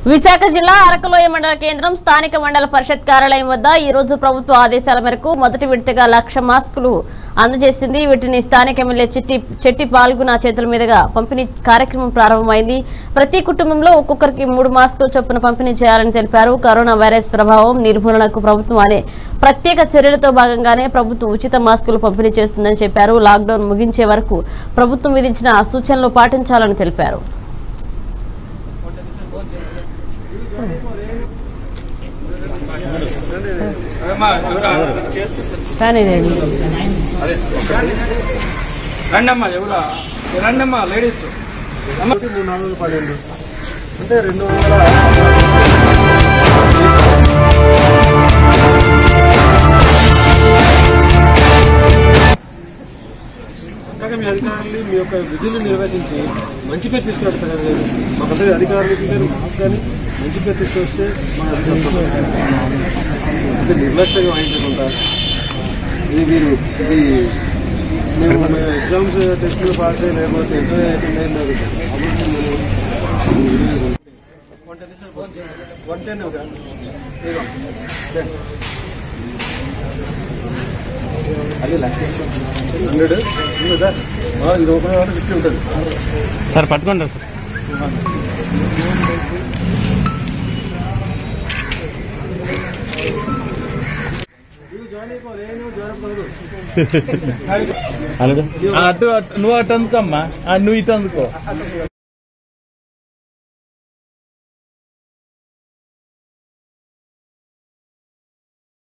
విశాఖ జిల్లా అరకులోయ మండల కేంద్రం స్థానిక మండల పరిషత్ కార్యాలయం వద్ద ఈ రోజు ప్రభుత్వ ఆదేశాల మేరకు మొదటి విడతగా లక్ష మాస్కులు అందజేసింది వీటిని స్థానిక ఎమ్మెల్యే చిట్టి చెట్టి పాల్గొన చేతుల మీదుగా పంపిణీ కార్యక్రమం ప్రారంభమైంది ప్రతి కుటుంబంలో ఒక్కొక్కరికి మూడు మాస్కులు చొప్పున పంపిణీ చేయాలని తెలిపారు కరోనా వైరస్ ప్రభావం నిర్మూలనకు ప్రభుత్వం అనే ప్రత్యేక చర్యలతో భాగంగానే ప్రభుత్వం ఉచిత మాస్కులు పంపిణీ చేస్తుందని చెప్పారు లాక్డౌన్ ముగించే వరకు ప్రభుత్వం విధించిన సూచనలు పాటించాలని తెలిపారు కానీ రండమ్మా ఎవరు రండమ్మా లేడీస్ ఒకటి మూడు నాలుగు వందల పన్నెండు అంటే రెండు వందల చక్కగా మీ అధికారులు మీ యొక్క విధులు నిర్వహించి మంచి పేరు తీసుకురాడు కదా మీరు మాకందరి అధికారులకి కానీ మాకు కానీ మంచి పేరు తీసుకొస్తే మా అది సంతోషం. అంటే నిర్లక్ష్యంగా వహించకుండా ఇది మీరు ఇది మేము ఎగ్జామ్స్ టెస్టులు పాస్ అయ్యి లేకపోతే ఎంతో వన్ టెన్ ఒక హండ్రెడ్ ఉందా ఇది ఒక ఫిఫ్టీ ఉంటుంది సార్ పట్టుకోండి సార్ అటు అటు- నువ్వు అటు అందుకమ్మా ఆ, నువ్వు ఇటు అందుకో